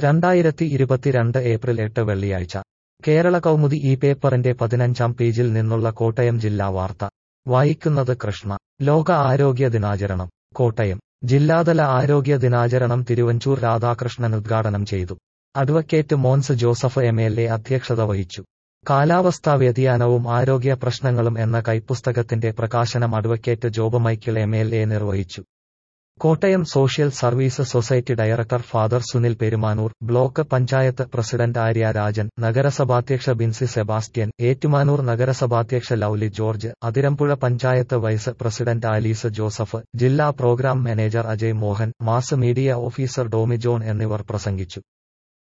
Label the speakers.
Speaker 1: രണ്ടായിരത്തി ഇരുപത്തിരണ്ട് ഏപ്രിൽ എട്ട് വെള്ളിയാഴ്ച കേരള കൗമുദി ഈ പേപ്പറിന്റെ പതിനഞ്ചാം പേജിൽ നിന്നുള്ള കോട്ടയം ജില്ലാ വാർത്ത വായിക്കുന്നത് കൃഷ്ണ ലോക ആരോഗ്യ ദിനാചരണം കോട്ടയം ജില്ലാതല ആരോഗ്യ ദിനാചരണം തിരുവഞ്ചൂർ രാധാകൃഷ്ണൻ ഉദ്ഘാടനം ചെയ്തു advocate Mons Joseph M L A അധ്യക്ഷത വഹിച്ചു കാലാവസ്ഥാ വ്യതിയാനവും ആരോഗ്യ പ്രശ്നങ്ങളും എന്ന കൈപ്പുസ്തകത്തിന്റെ പ്രകാശനം advocate Job Michael M L A നിർവഹിച്ചു Kottayam social service society director father Sunil Perumanoor block panchayat president Arya Rajan നഗരസഭാധ്യക്ഷ ബിൻസി സെബാസ്റ്റ്യൻ ഏറ്റുമാനൂർ നഗരസഭാധ്യക്ഷ Lovely George Athirampuzha panchayat vice president Alice Joseph ജില്ലാ programme manager Ajay Mohan mass media officer Domi John എന്നിവർ പ്രസംഗിച്ചു